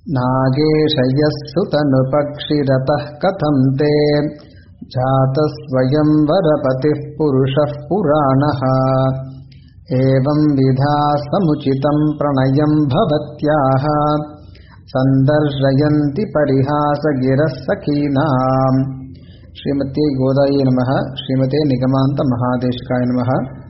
नागेशयः सुतनुपक्षिरतः कथं ते जातस्वयं वरपतिः पुरुषः पुराणः एवं विधा समुचितं प्रणयं भवत्याः सन्दर्शयन्ति परिहासगिरः सखीनाम् ஸ்ரீமத்தே கோதாயை நம ஸ்ரீமதே நிகமாந்த மகாதேஷ்காய நம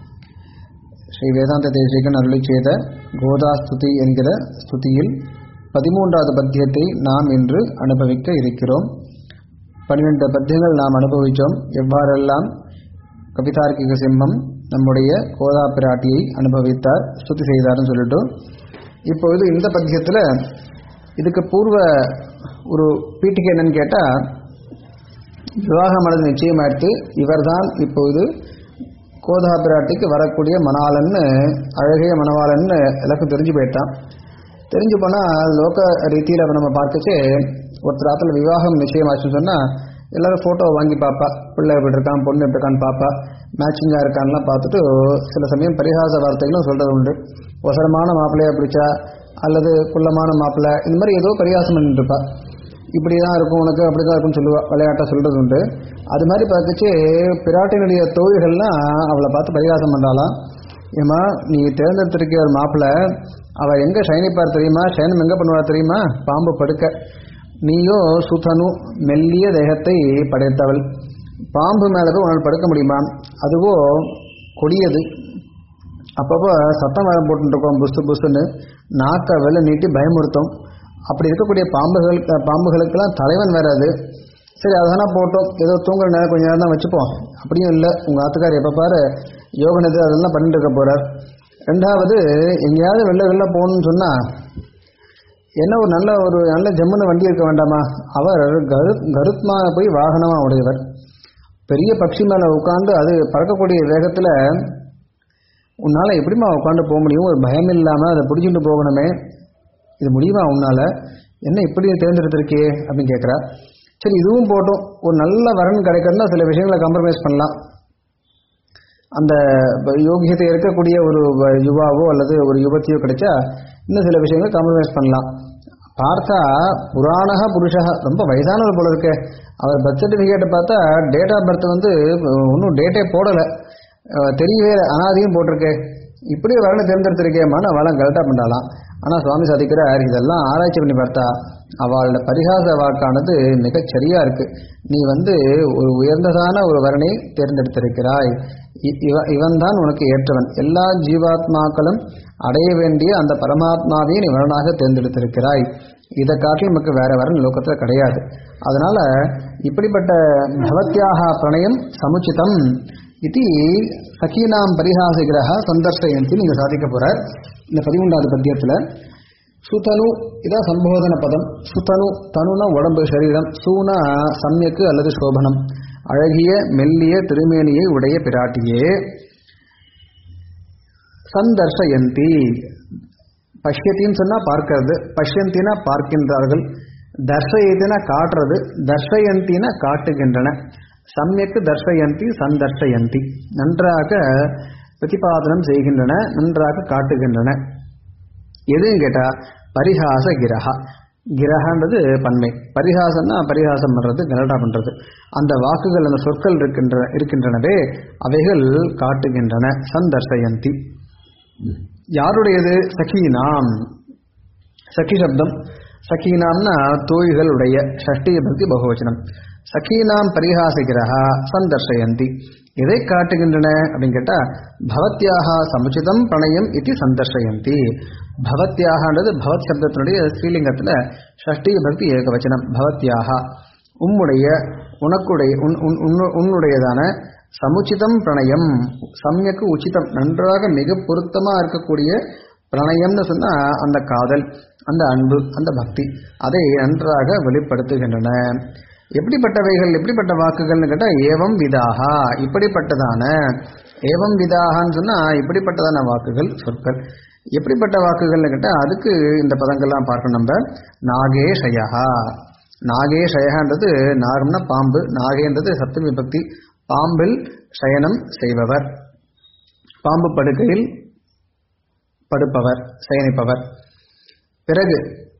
ஸ்ரீ வேதாந்த தேசிகன் அருளி செய்த கோதாஸ்துதி என்கிற ஸ்துதியில் பதிமூன்றாவது பத்தியத்தை நாம் இன்று அனுபவிக்க இருக்கிறோம் பன்னிரண்டு பத்தியங்கள் நாம் அனுபவித்தோம் எவ்வாறெல்லாம் கவிதார்க்கிக சிம்மம் நம்முடைய கோதா பிராட்டியை அனுபவித்தார் ஸ்துதி செய்தார்னு சொல்லிட்டு இப்பொழுது இந்த பத்தியத்தில் இதுக்கு பூர்வ ஒரு பீட்டிகை என்னன்னு கேட்டால் விவாகமானது நிச்சயமாயிடுத்து இவர்தான் இப்பொழுது கோதா பிராட்டிக்கு வரக்கூடிய மணாளன்னு அழகிய மணவாளன்னு எல்லாருக்கும் தெரிஞ்சு போயிட்டான் தெரிஞ்சு போனால் லோக ரீதியில் நம்ம பார்க்கச்சு ஒருத்தர் ஆத்துல விவாகம் நிச்சயமாச்சுன்னு சொன்னால் எல்லாரும் ஃபோட்டோ வாங்கி பார்ப்பா பிள்ளை எப்படி இருக்கான் பொண்ணு எப்படி இருக்கான்னு பார்ப்பா மேட்சிங்காக இருக்கான்லாம் பார்த்துட்டு சில சமயம் பரிகாச வார்த்தைகளும் சொல்கிறது உண்டு ஒசரமான மாப்பிள்ளையா பிடிச்சா அல்லது குள்ளமான மாப்பிள்ளை இந்த மாதிரி ஏதோ பரிகாசம் பண்ணிட்டு இருப்பா இப்படி தான் இருக்கும் உனக்கு அப்படி தான் இருக்கும்னு சொல்லுவா விளையாட்டாக சொல்கிறது உண்டு அது மாதிரி பார்த்துச்சு பிராட்டினுடைய தோழிகள்லாம் அவளை பார்த்து பரிகாசம் பண்ணுறாளாம் ஏமா நீ தேர்ந்தெடுத்திருக்க ஒரு மாப்பிள்ளை அவள் எங்கே ஷைனிப்பார் தெரியுமா ஷைனம் எங்கே பண்ணுவா தெரியுமா பாம்பு படுக்க நீயோ சுதனு மெல்லிய தேகத்தை படைத்தவள் பாம்பு மேலே போய் உன்னால் படுக்க முடியுமா அதுவோ கொடியது அப்பப்போ சத்தம் வர போட்டுருக்கோம் புசு புசுன்னு நாக்கை வெளில நீட்டி பயமுறுத்தும் அப்படி இருக்கக்கூடிய பாம்புகள் பாம்புகளுக்கெல்லாம் தலைவன் வராது சரி அதெல்லாம் போட்டோம் ஏதோ தூங்குற நேரம் கொஞ்ச நேரம் தான் வச்சுப்போம் அப்படியும் இல்லை உங்கள் ஆத்துக்கார் எப்போ பாரு யோகனது அதெல்லாம் பண்ணிட்டு இருக்க போகிறார் ரெண்டாவது எங்கேயாவது வெளில வெளில போகணும்னு சொன்னால் என்ன ஒரு நல்ல ஒரு நல்ல ஜம்முன்னு வண்டி இருக்க வேண்டாமா அவர் கரு கருத்மாக போய் வாகனமாக உடையவர் பெரிய பட்சி மேலே உட்காந்து அது பறக்கக்கூடிய வேகத்தில் உன்னால் எப்படிமா உட்காந்து போக முடியும் ஒரு பயம் இல்லாமல் அதை பிடிச்சிட்டு போகணுமே இது முடியுமா உன்னால என்ன இப்படி தேர்ந்தெடுத்திருக்கே அப்படின்னு கேட்குறா சரி இதுவும் போட்டோம் ஒரு நல்ல வரன் கிடைக்கிறதுனா சில விஷயங்களை காம்ப்ரமைஸ் பண்ணலாம் அந்த யோகியத்தை இருக்கக்கூடிய ஒரு யுவாவோ அல்லது ஒரு யுவத்தியோ கிடைச்சா இன்னும் சில விஷயங்களை காம்ப்ரமைஸ் பண்ணலாம் பார்த்தா புராணக புருஷக ரொம்ப வயசானவர் போல இருக்கு அவர் பர்த் சர்டிஃபிகேட்டை பார்த்தா டேட் ஆஃப் பர்த் வந்து ஒன்றும் டேட்டே போடலை தெரியவே அனாதையும் போட்டிருக்கு இப்படி வரனை தேர்ந்தெடுத்திருக்கேம்மான்னு அவளாம் கரெக்டாக பண்ணலாம் ஆனால் சுவாமி சாதிக்கிறார் இதெல்லாம் ஆராய்ச்சி பண்ணி பார்த்தா அவளோட பரிகாச வாக்கானது மிகச் சரியா இருக்கு நீ வந்து ஒரு உயர்ந்ததான ஒரு வரனை தேர்ந்தெடுத்திருக்கிறாய் இவ இவன் தான் உனக்கு ஏற்றவன் எல்லா ஜீவாத்மாக்களும் அடைய வேண்டிய அந்த பரமாத்மாவையும் நீ வரனாக தேர்ந்தெடுத்திருக்கிறாய் இதை காட்டில் நமக்கு வேற வரன் லோகத்தில் கிடையாது அதனால இப்படிப்பட்ட பவத்தியாக பிரணயம் சமுச்சிதம் இது சகீனாம் பரிகாசிகிரக சந்தர்ஷயந்தி நீங்க சாதிக்க போற இந்த பதிமூன்றாவது பத்தியத்தில் சுதனு இதான் சம்போதன பதம் சுதனு தனுனா உடம்பு சரீரம் சூனா சமயக்கு அல்லது சோபனம் அழகிய மெல்லிய திருமேனியை உடைய பிராட்டியே சந்தர்ஷயந்தி பஷ்யத்தின்னு சொன்னா பார்க்கிறது பஷ்யந்தினா பார்க்கின்றார்கள் தர்ஷயத்தினா காட்டுறது தர்ஷயந்தினா காட்டுகின்றன சமயக்கு தர்ஷயந்தி சந்தர்ஷயந்தி நன்றாக பிரதிபாதனம் செய்கின்றன நன்றாக காட்டுகின்றன எதுன்னு கேட்டா பரிகாச கிரகா கிரகன்றது பன்மை பரிகாசம்னா பரிகாசம் பண்றது கலடா பண்றது அந்த வாக்குகள் அந்த சொற்கள் இருக்கின்ற இருக்கின்றனவே அவைகள் காட்டுகின்றன சந்தர்ஷயந்தி யாருடையது சகீனாம் சகி சப்தம் சகீனாம்னா தோழிகளுடைய ஷஷ்டிய பக்தி பகுவச்சனம் சகீனாம் பரிகாசிகிறா சந்தர்ஷயந்தி எதை காட்டுகின்றன அப்படின்னு கேட்டா பவத்யாக சமுச்சிதம் பிரணயம் இது சந்தர்ஷயந்தி பவத்யாகன்றது பவத் சப்தத்தினுடைய ஸ்ரீலிங்கத்தில் ஷஷ்டி பக்தி ஏகவச்சனம் பவத்யாக உம்முடைய உனக்குடைய உன்னுடையதான சமுச்சிதம் பிரணயம் சமயக்கு உச்சிதம் நன்றாக மிக பொருத்தமா இருக்கக்கூடிய பிரணயம்னு சொன்னா அந்த காதல் அந்த அன்பு அந்த பக்தி அதை நன்றாக வெளிப்படுத்துகின்றன எப்படிப்பட்டவைகள் எப்படிப்பட்ட வாக்குகள்னு கேட்டால் ஏவம் விதாகா இப்படிப்பட்டதான ஏவம் விதாகான்னு சொன்னால் இப்படிப்பட்டதான வாக்குகள் சொற்கள் எப்படிப்பட்ட வாக்குகள்னு கேட்டால் அதுக்கு இந்த பதங்கள்லாம் பார்க்கணும் நம்ம நாகேஷயா நாகேஷயன்றது நாகம்னா பாம்பு நாகேன்றது சப்தமி பக்தி பாம்பில் சயனம் செய்பவர் பாம்பு படுக்கையில் படுப்பவர் சயனிப்பவர் பிறகு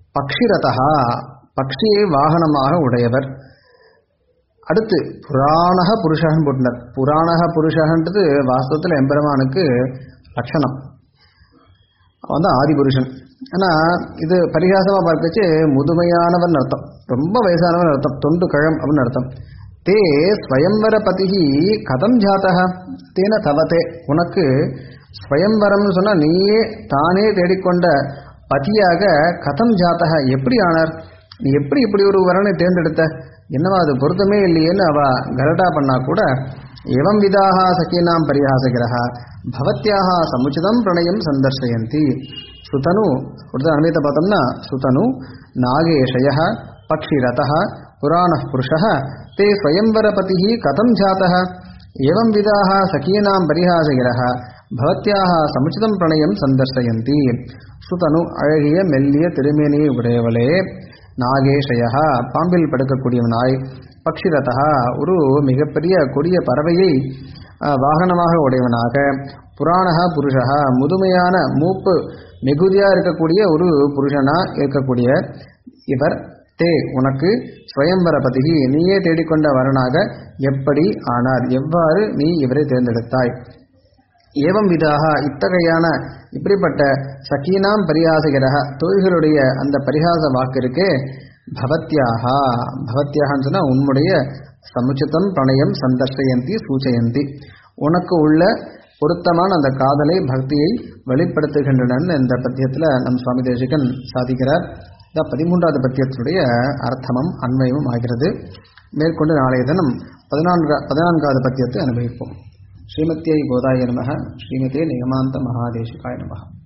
பக்ஷிரதா பக்ஷியை வாகனமாக உடையவர் அடுத்து புராணக புருஷகன் போட்டினர் புராணக புருஷகன்றது வாஸ்தவத்தில் எம்பெருமானுக்கு லட்சணம் அவன் தான் ஆதிபுருஷன் ஆனால் இது பரிகாசமாக பார்க்கச்சு முதுமையானவன் அர்த்தம் ரொம்ப வயசானவன் அர்த்தம் தொண்டு கழம் அப்படின்னு அர்த்தம் தே ஸ்வயம்வர பதிகி கதம் ஜாத்தக தேன தவத்தே உனக்கு ஸ்வயம்வரம்னு சொன்னால் நீயே தானே தேடிக்கொண்ட பதியாக கதம் ஜாத்தக எப்படி ஆனார் நீ எப்படி இப்படி ஒரு வரனை தேர்ந்தெடுத்த என்னவா அது பொருத்தமே இல்லையேன்னு அவ கரடா பண்ணா கூட எவம் விதாக சகீனாம் பரிகாசகிரக பவத்யாக சமுச்சிதம் பிரணயம் சந்தர்சயந்தி சுதனு கொடுத்த அனுமதித்த பார்த்தோம்னா சுதனு நாகேஷய பக்ஷிரத புராண புருஷ தே ஸ்வயம்வரபதி கதம் ஜாத்தः एवं विधाः सखीनां परिहासगिरः பவத்யாக சமுச்சிதம் பிரணயம் சந்தர்சயந்தி சுதனு அழகிய மெல்லிய திருமேனியை உடையவளே நாகேஷயா பாம்பில் படுக்கக்கூடியவனாய் பக்ஷிரதா ஒரு மிகப்பெரிய கொடிய பறவையை அஹ், வாகனமாக உடையவனாக புராணக புருஷா முதுமையான மூப்பு மிகுதியா இருக்கக்கூடிய ஒரு புருஷனா இருக்கக்கூடிய இவர் தே உனக்கு ஸ்வயம்பர பதிகி நீயே தேடிக்கொண்ட வரனாக எப்படி ஆனார் எவ்வாறு நீ இவரை தேர்ந்தெடுத்தாய் ஏவம் விதாக இத்தகையான இப்படிப்பட்ட சகீனாம் பரிகாசகிரக தோழிகளுடைய அந்த பரிகாச வாக்கு இருக்கே பவத்யாகா பவத்யாகன்னு சொன்னா உன்னுடைய சமுச்சிதம் பிரணயம் சந்தர்ஷயந்தி சூச்சயந்தி உனக்கு உள்ள பொருத்தமான அந்த காதலை பக்தியை வெளிப்படுத்துகின்றன இந்த பத்தியத்தில் நம் சுவாமி தேசிகன் சாதிக்கிறார் இந்த பதிமூன்றாவது பத்தியத்தினுடைய அர்த்தமும் அன்வயமும் ஆகிறது மேற்கொண்டு நாளைய தினம் பதினான்கா பதினான்காவது பத்தியத்தை அனுபவிப்போம் ஸ்ரீமத்தியை கோதாய நமக ஸ்ரீமதே நிகமாந்த மகாதேசிகாய நமக